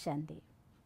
ശാന്തി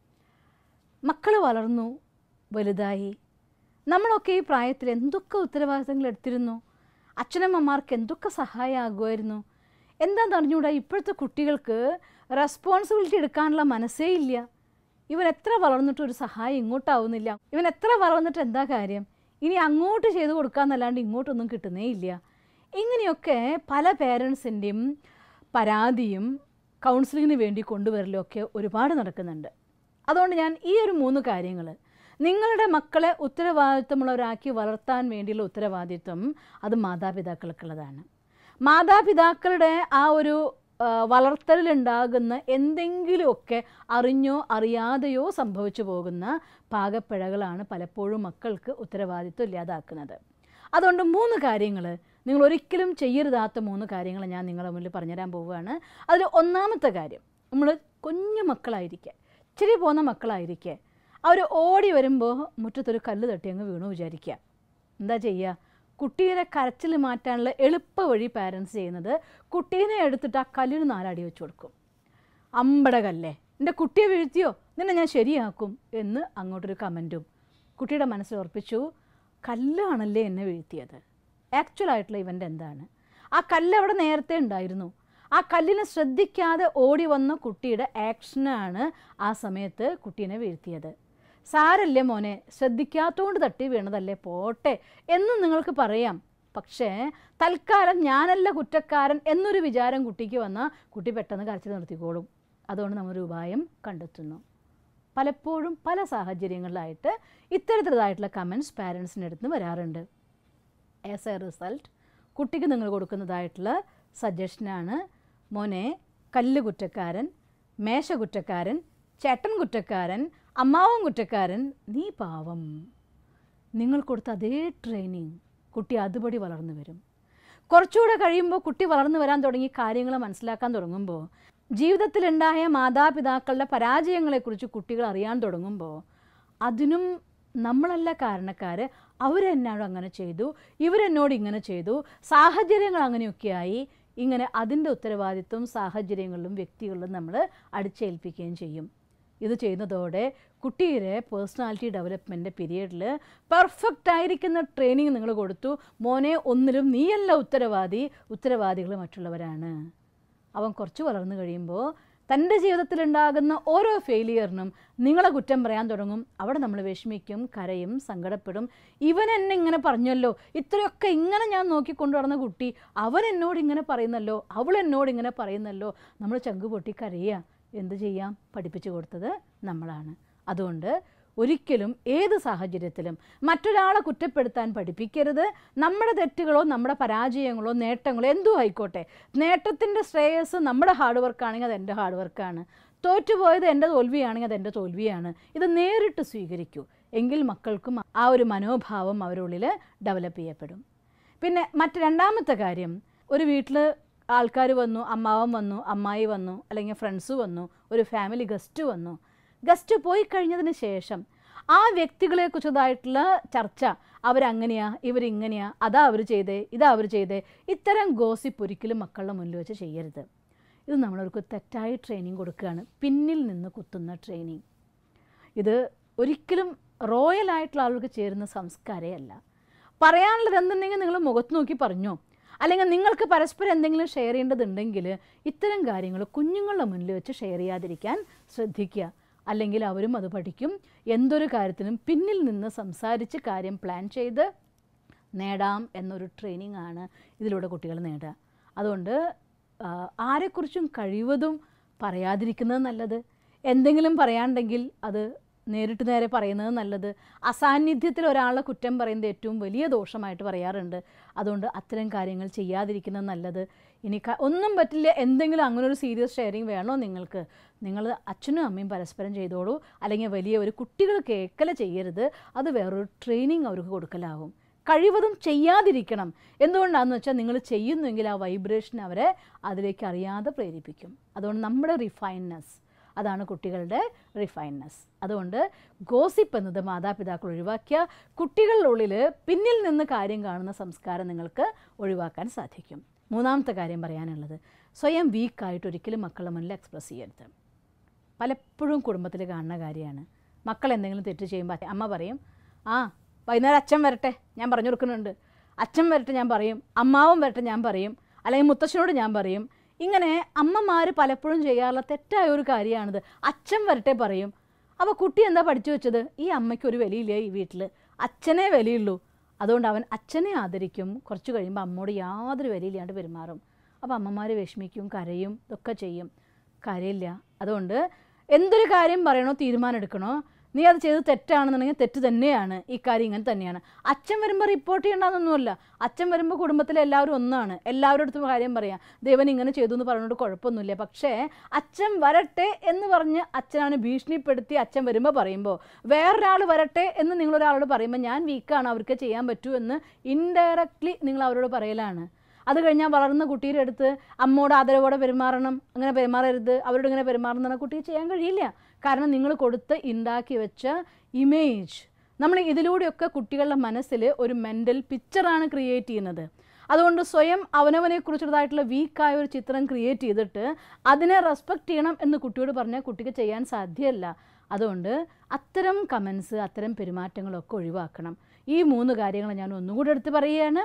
മക്കൾ വളർന്നു വലുതായി നമ്മളൊക്കെ ഈ പ്രായത്തിൽ എന്തൊക്കെ ഉത്തരവാദിത്തങ്ങൾ എടുത്തിരുന്നു അച്ഛനമ്മമാർക്ക് എന്തൊക്കെ സഹായമാകുമായിരുന്നു എന്താണെന്ന് അറിഞ്ഞുകൂടാ ഇപ്പോഴത്തെ കുട്ടികൾക്ക് റെസ്പോൺസിബിലിറ്റി എടുക്കാനുള്ള മനസ്സേ ഇല്ല ഇവൻ എത്ര വളർന്നിട്ട് ഒരു സഹായം ഇങ്ങോട്ടാവുന്നില്ല ഇവൻ എത്ര വളർന്നിട്ട് എന്താ കാര്യം ഇനി അങ്ങോട്ട് ചെയ്തു കൊടുക്കാന്നല്ലാണ്ട് ഇങ്ങോട്ടൊന്നും കിട്ടുന്നേ ഇല്ല ഇങ്ങനെയൊക്കെ പല പേരൻസിൻ്റെയും പരാതിയും കൗൺസിലിങ്ങിന് വേണ്ടി കൊണ്ടുവരലും ഒക്കെ ഒരുപാട് നടക്കുന്നുണ്ട് അതുകൊണ്ട് ഞാൻ ഈ ഒരു മൂന്ന് കാര്യങ്ങൾ നിങ്ങളുടെ മക്കളെ ഉത്തരവാദിത്വമുള്ളവരാക്കി വളർത്താൻ വേണ്ടിയുള്ള ഉത്തരവാദിത്വം അത് മാതാപിതാക്കൾക്കുള്ളതാണ് മാതാപിതാക്കളുടെ ആ ഒരു ആ, വളർത്തലിലുണ്ടാകുന്ന എന്തെങ്കിലുമൊക്കെ അറിഞ്ഞോ അറിയാതെയോ സംഭവിച്ചു പോകുന്ന പാകപ്പിഴകളാണ് പലപ്പോഴും മക്കൾക്ക് ഉത്തരവാദിത്വം ഇല്ലാതാക്കുന്നത് അതുകൊണ്ട് മൂന്ന് കാര്യങ്ങൾ നിങ്ങൾ ഒരിക്കലും ചെയ്യരുതാത്ത മൂന്ന് കാര്യങ്ങൾ ഞാൻ നിങ്ങളുടെ മുന്നിൽ പറഞ്ഞുതരാൻ പോവുകയാണ് അതിൽ ഒന്നാമത്തെ കാര്യം നമ്മൾ കുഞ്ഞു മക്കളായിരിക്കെ ഇച്ചിരി പോകുന്ന മക്കളായിരിക്കെ അവർ ഓടി വരുമ്പോൾ മുറ്റത്തൊരു കല്ല് തട്ടി അങ്ങ് വീണു വിചാരിക്കുക എന്താ ചെയ്യുക കുട്ടീനെ കരച്ചിൽ മാറ്റാനുള്ള എളുപ്പ വഴി പാരൻസ് ചെയ്യുന്നത് കുട്ടീനെ എടുത്തിട്ട് ആ കല്ലിന് നാലടി വെച്ച് കൊടുക്കും അമ്പട കല്ലേ എൻ്റെ കുട്ടിയെ വീഴ്ത്തിയോ നിന്നെ ഞാൻ ശരിയാക്കും എന്ന് അങ്ങോട്ടൊരു കമൻറ്റും കുട്ടിയുടെ മനസ്സിൽ ഉറപ്പിച്ചു കല്ലാണല്ലേ എന്നെ വീഴ്ത്തിയത് ആക്ച്വൽ ആയിട്ടുള്ള ഇവൻ്റ് എന്താണ് ആ കല്ല് അവിടെ നേരത്തെ ഉണ്ടായിരുന്നു ആ കല്ലിനെ ശ്രദ്ധിക്കാതെ ഓടി വന്ന കുട്ടിയുടെ ആക്ഷനാണ് ആ സമയത്ത് കുട്ടീനെ വീഴ്ത്തിയത് സാരല്ലേ മോനെ ശ്രദ്ധിക്കാത്തോണ്ട് തട്ടി വീണതല്ലേ പോട്ടെ എന്ന് നിങ്ങൾക്ക് പറയാം പക്ഷേ തൽക്കാലം ഞാനല്ല കുറ്റക്കാരൻ എന്നൊരു വിചാരം കുട്ടിക്ക് വന്നാൽ കുട്ടി പെട്ടെന്ന് കരച്ചിൽ നിർത്തിക്കോളും അതുകൊണ്ട് നമ്മളൊരു ഉപായം കണ്ടെത്തുന്നു പലപ്പോഴും പല സാഹചര്യങ്ങളിലായിട്ട് ഇത്തരത്തിലുള്ളതായിട്ടുള്ള കമൻസ് പാരൻസിൻ്റെ അടുത്ത് നിന്ന് വരാറുണ്ട് ആസ് എ റിസൾട്ട് കുട്ടിക്ക് നിങ്ങൾ കൊടുക്കുന്നതായിട്ടുള്ള സജഷനാണ് മോനെ കല്ല് കുറ്റക്കാരൻ മേശ കുറ്റക്കാരൻ ചേട്ടൻ കുറ്റക്കാരൻ അമ്മാവൻ കുറ്റക്കാരൻ നീ പാവം നിങ്ങൾ കൊടുത്ത അതേ ട്രെയിനിങ് കുട്ടി അതുപടി വളർന്നു വരും കുറച്ചുകൂടെ കഴിയുമ്പോൾ കുട്ടി വളർന്നു വരാൻ തുടങ്ങി കാര്യങ്ങൾ മനസ്സിലാക്കാൻ തുടങ്ങുമ്പോൾ ജീവിതത്തിലുണ്ടായ മാതാപിതാക്കളുടെ പരാജയങ്ങളെക്കുറിച്ച് കുട്ടികൾ അറിയാൻ തുടങ്ങുമ്പോൾ അതിനും നമ്മളല്ല കാരണക്കാർ അവരെന്നോട് അങ്ങനെ ചെയ്തു ഇവരെന്നോട് ഇങ്ങനെ ചെയ്തു സാഹചര്യങ്ങൾ അങ്ങനെയൊക്കെയായി ഇങ്ങനെ അതിൻ്റെ ഉത്തരവാദിത്വം സാഹചര്യങ്ങളിലും വ്യക്തികളിലും നമ്മൾ അടിച്ചേൽപ്പിക്കുകയും ചെയ്യും ഇത് ചെയ്യുന്നതോടെ കുട്ടിയുടെ പേഴ്സണാലിറ്റി ഡെവലപ്മെൻറ്റ് പീരീഡിൽ പെർഫെക്റ്റ് ആയിരിക്കുന്ന ട്രെയിനിങ് നിങ്ങൾ കൊടുത്തു മോനെ ഒന്നിലും നീയല്ല ഉത്തരവാദി ഉത്തരവാദികൾ മറ്റുള്ളവരാണ് അവൻ കുറച്ച് വളർന്നു കഴിയുമ്പോൾ തൻ്റെ ജീവിതത്തിലുണ്ടാകുന്ന ഓരോ ഫെയിലിയറിനും നിങ്ങളെ കുറ്റം പറയാൻ തുടങ്ങും അവിടെ നമ്മൾ വിഷമിക്കും കരയും സങ്കടപ്പെടും ഇവൻ എന്നെ ഇങ്ങനെ പറഞ്ഞല്ലോ ഇത്രയൊക്കെ ഇങ്ങനെ ഞാൻ നോക്കിക്കൊണ്ടു നടന്ന കുട്ടി അവൻ എന്നോട് ഇങ്ങനെ പറയുന്നല്ലോ അവൾ എന്നോട് ഇങ്ങനെ പറയുന്നല്ലോ നമ്മൾ ചങ്ക് പൊട്ടി കരയുക എന്ത് ചെയ്യാം പഠിപ്പിച്ചു കൊടുത്തത് നമ്മളാണ് അതുകൊണ്ട് ഒരിക്കലും ഏത് സാഹചര്യത്തിലും മറ്റൊരാളെ കുറ്റപ്പെടുത്താൻ പഠിപ്പിക്കരുത് നമ്മുടെ തെറ്റുകളോ നമ്മുടെ പരാജയങ്ങളോ നേട്ടങ്ങളോ എന്തോ ആയിക്കോട്ടെ നേട്ടത്തിൻ്റെ ശ്രേയസ് നമ്മുടെ ഹാർഡ് വർക്കാണെങ്കിൽ അത് എൻ്റെ ഹാർഡ് വർക്കാണ് തോറ്റുപോയത് എൻ്റെ തോൽവിയാണെങ്കിൽ അത് എൻ്റെ തോൽവിയാണ് ഇത് നേരിട്ട് സ്വീകരിക്കൂ എങ്കിൽ മക്കൾക്കും ആ ഒരു മനോഭാവം അവരുള്ളിൽ ഡെവലപ്പ് ചെയ്യപ്പെടും പിന്നെ മറ്റ് രണ്ടാമത്തെ കാര്യം ഒരു വീട്ടിൽ ആൾക്കാർ വന്നു അമ്മാവൻ വന്നു അമ്മായി വന്നു അല്ലെങ്കിൽ ഫ്രണ്ട്സ് വന്നു ഒരു ഫാമിലി ഗസ്റ്റ് വന്നു ഗസ്റ്റ് പോയി കഴിഞ്ഞതിന് ശേഷം ആ വ്യക്തികളെ കുറിച്ചതായിട്ടുള്ള ചർച്ച അവരങ്ങനെയാ ഇവരിങ്ങനെയാ അതാ അവർ ചെയ്തേ ഇതാ അവർ ചെയ്തേ ഇത്തരം ഗോസിപ്പ് ഒരിക്കലും മക്കളുടെ മുന്നിൽ വെച്ച് ചെയ്യരുത് ഇത് നമ്മളവർക്ക് തെറ്റായ ട്രെയിനിങ് കൊടുക്കുകയാണ് പിന്നിൽ നിന്ന് കുത്തുന്ന ട്രെയിനിങ് ഇത് ഒരിക്കലും റോയൽ ആയിട്ടുള്ള ആളുകൾക്ക് ചേരുന്ന സംസ്കാരമേ അല്ല പറയാനുള്ളത് എന്തുണ്ടെങ്കിൽ നിങ്ങൾ മുഖത്ത് നോക്കി പറഞ്ഞോ അല്ലെങ്കിൽ നിങ്ങൾക്ക് പരസ്പരം എന്തെങ്കിലും ഷെയർ ചെയ്യേണ്ടതുണ്ടെങ്കിൽ ഇത്തരം കാര്യങ്ങൾ കുഞ്ഞുങ്ങളുടെ മുന്നിൽ വെച്ച് ഷെയർ ചെയ്യാതിരിക്കാൻ ശ്രദ്ധിക്കുക അല്ലെങ്കിൽ അവരും അത് പഠിക്കും എന്തൊരു കാര്യത്തിനും പിന്നിൽ നിന്ന് സംസാരിച്ച് കാര്യം പ്ലാൻ ചെയ്ത് നേടാം എന്നൊരു ട്രെയിനിങ് ആണ് ഇതിലൂടെ കുട്ടികൾ നേടുക അതുകൊണ്ട് ആ, ആരെക്കുറിച്ചും കഴിവതും പറയാതിരിക്കുന്നത് നല്ലത് എന്തെങ്കിലും പറയാണ്ടെങ്കിൽ അത് നേരിട്ട് നേരെ പറയുന്നത് നല്ലത് അസാന്നിധ്യത്തിൽ ഒരാളെ കുറ്റം പറയുന്നത് ഏറ്റവും വലിയ ദോഷമായിട്ട് പറയാറുണ്ട് അതുകൊണ്ട് അത്തരം കാര്യങ്ങൾ ചെയ്യാതിരിക്കുന്നത് നല്ലത് ഇനി ക- ഒന്നും പറ്റില്ല എന്തെങ്കിലും അങ്ങനെ ഒരു സീരിയസ് ഷെയറിങ് വേണോ നിങ്ങൾക്ക് നിങ്ങൾ അച്ഛനും അമ്മയും പരസ്പരം ചെയ്തോളൂ അല്ലെങ്കിൽ വലിയ ഒരു കുട്ടികൾ കേൾക്കല ചെയ്യരുത് അത് വേറൊരു ട്രെയിനിങ് അവർക്ക് കൊടുക്കലാവും കഴിവതും ചെയ്യാതിരിക്കണം എന്തുകൊണ്ടാണെന്ന് വെച്ചാൽ നിങ്ങൾ ചെയ്യുന്നുവെങ്കിൽ ആ വൈബ്രേഷൻ അവരെ അതിലേക്ക് അറിയാതെ പ്രേരിപ്പിക്കും അതുകൊണ്ട് നമ്മുടെ റിഫൈൻനെസ് അതാണ് കുട്ടികളുടെ റിഫൈൻനെസ് അതുകൊണ്ട് ഗോസിപ്പ് എന്നത് മാതാപിതാക്കൾ ഒഴിവാക്കിയ കുട്ടികളുടെ ഉള്ളിൽ പിന്നിൽ നിന്ന് കാര്യം കാണുന്ന സംസ്കാരം നിങ്ങൾക്ക് ഒഴിവാക്കാൻ സാധിക്കും മൂന്നാമത്തെ കാര്യം പറയാനുള്ളത് സ്വയം വീക്കായിട്ട് ഒരിക്കലും മക്കളുടെ മുന്നിൽ എക്സ്പ്രസ് ചെയ്യരുത് പലപ്പോഴും കുടുംബത്തിൽ കാണുന്ന കാര്യമാണ് മക്കൾ എന്തെങ്കിലും തെറ്റ് ചെയ്യുമ്പോൾ അമ്മ പറയും ആ വൈകുന്നേരം അച്ഛൻ വരട്ടെ ഞാൻ പറഞ്ഞു കൊടുക്കുന്നുണ്ട് അച്ഛൻ വരട്ടെ ഞാൻ പറയും അമ്മാവും വരട്ടെ ഞാൻ പറയും അല്ലെങ്കിൽ മുത്തശ്ശനോട് ഞാൻ പറയും ഇങ്ങനെ അമ്മമാർ പലപ്പോഴും ചെയ്യാറുള്ള തെറ്റായ ഒരു കാര്യമാണിത് അച്ഛൻ വരട്ടെ പറയും അപ്പോൾ കുട്ടി എന്താ പഠിച്ചു വെച്ചത് ഈ അമ്മയ്ക്ക് ഒരു വിലയില്ല ഈ വീട്ടിൽ അച്ഛനേ വിലയുള്ളൂ അതുകൊണ്ട് അവൻ അച്ഛനെ ആദരിക്കും കുറച്ച് കഴിയുമ്പോൾ അമ്മോട് യാതൊരു വിലയില്ലാണ്ട് പെരുമാറും അപ്പോൾ അമ്മമാർ വിഷമിക്കും കരയും ഇതൊക്കെ ചെയ്യും കാര്യമില്ല അതുകൊണ്ട് എന്തൊരു കാര്യം പറയണോ തീരുമാനം എടുക്കണോ നീ അത് ചെയ്ത് തെറ്റാണെന്നുണ്ടെങ്കിൽ തെറ്റ് തന്നെയാണ് ഈ കാര്യം ഇങ്ങനെ തന്നെയാണ് അച്ഛൻ വരുമ്പോൾ റിപ്പോർട്ട് ചെയ്യണമെന്നൊന്നുമല്ല അച്ഛൻ വരുമ്പോൾ കുടുംബത്തിലെ എല്ലാവരും ഒന്നാണ് എല്ലാവരുടെ അടുത്തും കാര്യം പറയാം ദേവൻ ഇങ്ങനെ ചെയ്തു എന്ന് പറഞ്ഞുകൊണ്ട് കുഴപ്പമൊന്നുമില്ല പക്ഷേ അച്ഛൻ വരട്ടെ എന്ന് പറഞ്ഞ് അച്ഛനാണ് ഭീഷണിപ്പെടുത്തി അച്ഛൻ വരുമ്പോൾ പറയുമ്പോൾ വേറൊരാൾ വരട്ടെ എന്ന് നിങ്ങളൊരാളോട് പറയുമ്പോൾ ഞാൻ വീക്കാണ് അവർക്ക് ചെയ്യാൻ പറ്റൂ എന്ന് ഇൻഡയറക്ട്ലി നിങ്ങൾ അവരോട് പറയലാണ് അത് കഴിഞ്ഞാൽ വളർന്ന കുട്ടിയുടെ അടുത്ത് അമ്മോട് ആദരവോടെ പെരുമാറണം അങ്ങനെ പെരുമാറരുത് അവരോട് ഇങ്ങനെ പെരുമാറണം എന്ന് കുട്ടിക്ക് ചെയ്യാൻ കഴിയില്ല കാരണം നിങ്ങൾ കൊടുത്ത് ഉണ്ടാക്കി വെച്ച ഇമേജ് നമ്മൾ ഇതിലൂടെയൊക്കെ കുട്ടികളുടെ മനസ്സിൽ ഒരു മെൻ്റൽ പിക്ചറാണ് ക്രിയേറ്റ് ചെയ്യുന്നത് അതുകൊണ്ട് സ്വയം അവനവനെ കുറിച്ചുള്ളതായിട്ടുള്ള വീക്കായ ഒരു ചിത്രം ക്രിയേറ്റ് ചെയ്തിട്ട് അതിനെ റെസ്പെക്റ്റ് ചെയ്യണം എന്ന് കുട്ടിയോട് പറഞ്ഞാൽ കുട്ടിക്ക് ചെയ്യാൻ സാധ്യമല്ല അതുകൊണ്ട് അത്തരം കമൻസ് അത്തരം പെരുമാറ്റങ്ങളൊക്കെ ഒഴിവാക്കണം ഈ മൂന്ന് കാര്യങ്ങൾ ഞാൻ ഒന്നുകൂടി എടുത്ത് പറയുകയാണ്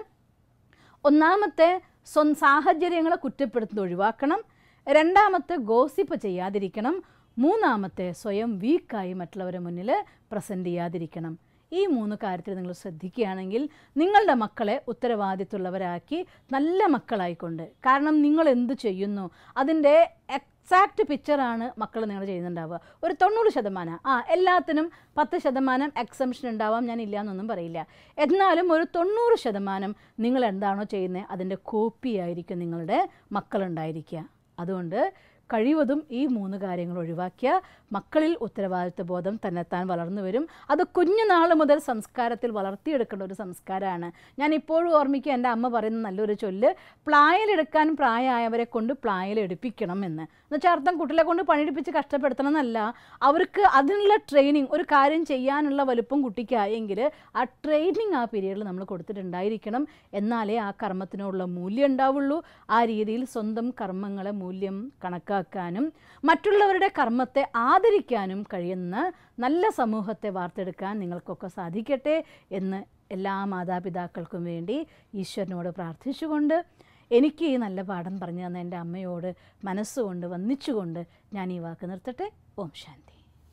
ഒന്നാമത്തെ സ്വ സാഹചര്യങ്ങളെ കുറ്റപ്പെടുത്തുന്നത് ഒഴിവാക്കണം രണ്ടാമത്തെ ഗോസിപ്പ് ചെയ്യാതിരിക്കണം മൂന്നാമത്തെ സ്വയം വീക്കായി മറ്റുള്ളവരെ മുന്നിൽ പ്രസൻറ്റ് ചെയ്യാതിരിക്കണം ഈ മൂന്ന് കാര്യത്തിൽ നിങ്ങൾ ശ്രദ്ധിക്കുകയാണെങ്കിൽ നിങ്ങളുടെ മക്കളെ ഉത്തരവാദിത്തമുള്ളവരാക്കി നല്ല മക്കളായിക്കൊണ്ട് കാരണം നിങ്ങൾ എന്ത് ചെയ്യുന്നു അതിൻ്റെ എക്സാക്റ്റ് പിക്ചറാണ് മക്കൾ നിങ്ങൾ ചെയ്യുന്നുണ്ടാവുക ഒരു തൊണ്ണൂറ് ശതമാനം ആ എല്ലാത്തിനും പത്ത് ശതമാനം എക്സംഷൻ ഉണ്ടാവാം ഞാൻ ഇല്ല എന്നൊന്നും പറയില്ല എന്നാലും ഒരു തൊണ്ണൂറ് ശതമാനം നിങ്ങൾ എന്താണോ ചെയ്യുന്നത് അതിൻ്റെ കോപ്പി ആയിരിക്കും നിങ്ങളുടെ മക്കളുണ്ടായിരിക്കുക അതുകൊണ്ട് കഴിവതും ഈ മൂന്ന് കാര്യങ്ങൾ ഒഴിവാക്കിയ മക്കളിൽ ഉത്തരവാദിത്വ ബോധം തന്നെത്താൻ വളർന്നു വരും അത് കുഞ്ഞുനാൾ മുതൽ സംസ്കാരത്തിൽ വളർത്തിയെടുക്കേണ്ട ഒരു സംസ്കാരമാണ് ഞാൻ ഇപ്പോഴും ഓർമ്മിക്കുക എൻ്റെ അമ്മ പറയുന്ന നല്ലൊരു ചൊല്ല് പ്ലായലെടുക്കാൻ പ്രായമായവരെ കൊണ്ട് പ്ലായലെടുപ്പിക്കണം എന്ന് എന്നുവെച്ചാൽ അർത്ഥം കുട്ടികളെ കൊണ്ട് പണിയെടുപ്പിച്ച് കഷ്ടപ്പെടുത്തണം എന്നല്ല അവർക്ക് അതിനുള്ള ട്രെയിനിങ് ഒരു കാര്യം ചെയ്യാനുള്ള വലുപ്പം കുട്ടിക്കായെങ്കിൽ ആ ട്രെയിനിങ് ആ പീരീഡിൽ നമ്മൾ കൊടുത്തിട്ടുണ്ടായിരിക്കണം എന്നാലേ ആ കർമ്മത്തിനുള്ള മൂല്യം ഉണ്ടാവുള്ളൂ ആ രീതിയിൽ സ്വന്തം കർമ്മങ്ങളെ മൂല്യം കണക്കാക്കാനും മറ്റുള്ളവരുടെ കർമ്മത്തെ ആദരിക്കാനും കഴിയുന്ന നല്ല സമൂഹത്തെ വാർത്തെടുക്കാൻ നിങ്ങൾക്കൊക്കെ സാധിക്കട്ടെ എന്ന് എല്ലാ മാതാപിതാക്കൾക്കും വേണ്ടി ഈശ്വരനോട് പ്രാർത്ഥിച്ചുകൊണ്ട് എനിക്ക് ഈ നല്ല പാഠം പറഞ്ഞു തന്ന എൻ്റെ അമ്മയോട് മനസ്സുകൊണ്ട് വന്നിച്ചുകൊണ്ട് ഞാൻ ഈ വാക്ക് നിർത്തട്ടെ ഓം ശാന്തി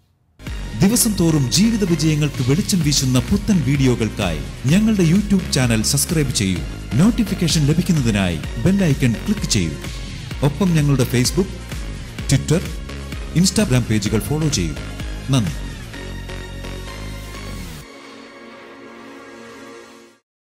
ദിവസം തോറും ജീവിത വിജയങ്ങൾക്ക് വെളിച്ചം വീശുന്ന പുത്തൻ വീഡിയോകൾക്കായി ഞങ്ങളുടെ യൂട്യൂബ് ചാനൽ സബ്സ്ക്രൈബ് ചെയ്യൂ നോട്ടിഫിക്കേഷൻ ലഭിക്കുന്നതിനായി ബെല്ലൈക്കൺ ക്ലിക്ക് ചെയ്യൂ ഒപ്പം ഞങ്ങളുടെ ഫേസ്ബുക്ക് ട്വിറ്റർ ഇൻസ്റ്റാഗ്രാം പേജുകൾ ഫോളോ ചെയ്യൂ നന്ദി